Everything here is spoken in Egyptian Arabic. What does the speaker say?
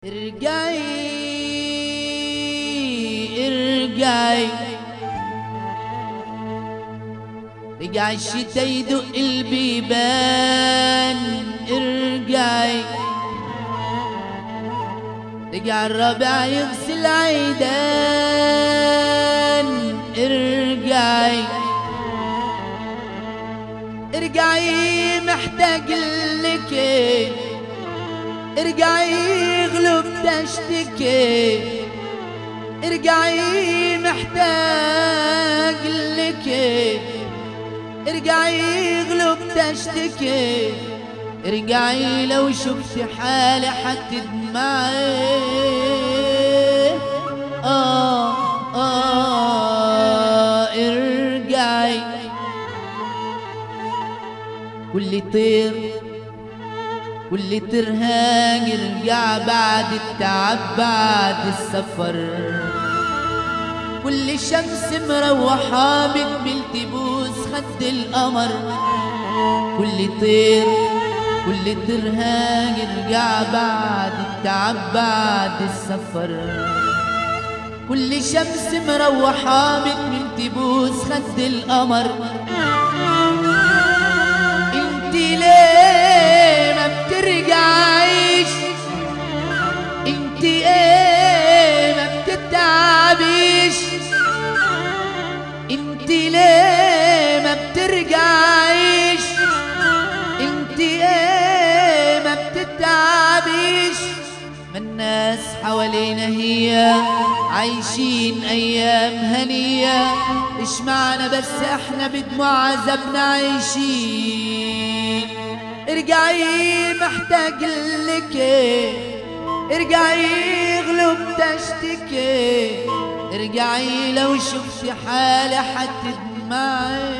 ارجعي ارجعي رجع الشتا يدق البيبان ارجعي رجع الربيع يغسل عيدان ارجعي ارجعي محتاج لك ارجعي غلب تشتكي ارجعي محتاج لك ارجعي غلب تشتكي ارجعي لو شفت حالي حتدمعي آه آه ارجعي كل طير كل ترهان يرجع بعد التعب بعد السفر كل شمس مروحة بتميل تبوس خد القمر كل طير كل ترهان يرجع بعد التعب بعد السفر كل شمس مروحة بتميل تبوس خد القمر انت ليه ما بترجعيش انت ايه ما بتتعبيش انت ليه ما بترجعيش انت ايه ما بتتعبيش ما الناس حوالينا هي عايشين ايام هنيه ايش معنى بس احنا بدموع عذابنا عايشين ارجعي محتاج لك ارجعي غلب تشتكي ارجعي لو شفتي حالي حتدمعي